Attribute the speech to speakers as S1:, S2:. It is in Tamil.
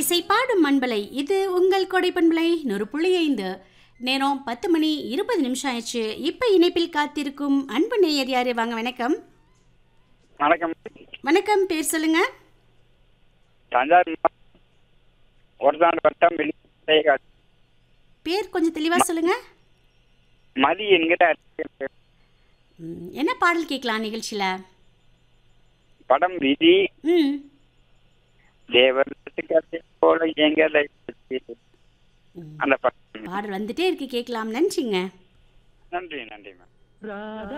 S1: இசை பாடும் மண்பலை இது உங்கள் கொடை பண்பலை நூறு புள்ளி ஐந்து நேரம் பத்து மணி இருபது நிமிஷம் ஆயிடுச்சு இப்போ இணைப்பில் காத்திருக்கும் அன்பு நேயர் யாரு வாங்க வணக்கம்
S2: வணக்கம்
S1: வணக்கம் பேர் சொல்லுங்க
S2: தஞ்சாவூர் மாவட்டம் ஒருதாண்டு வட்டம் வெளியே
S1: பேர் கொஞ்சம் தெளிவா சொல்லுங்க
S2: மதி என்கிற அறிஞர்
S1: ம், என்ன பாடல் கேட்கலாம் நிகழ்ச்சியில
S2: படம் விதி
S1: ம்
S2: தேவர் கதை போல எங்களை
S1: ம்.
S2: அந்த படம்
S1: பாடல் வந்துட்டே இருக்கு கேட்கலாம் நன்றிங்க
S2: நன்றி நன்றி மேம்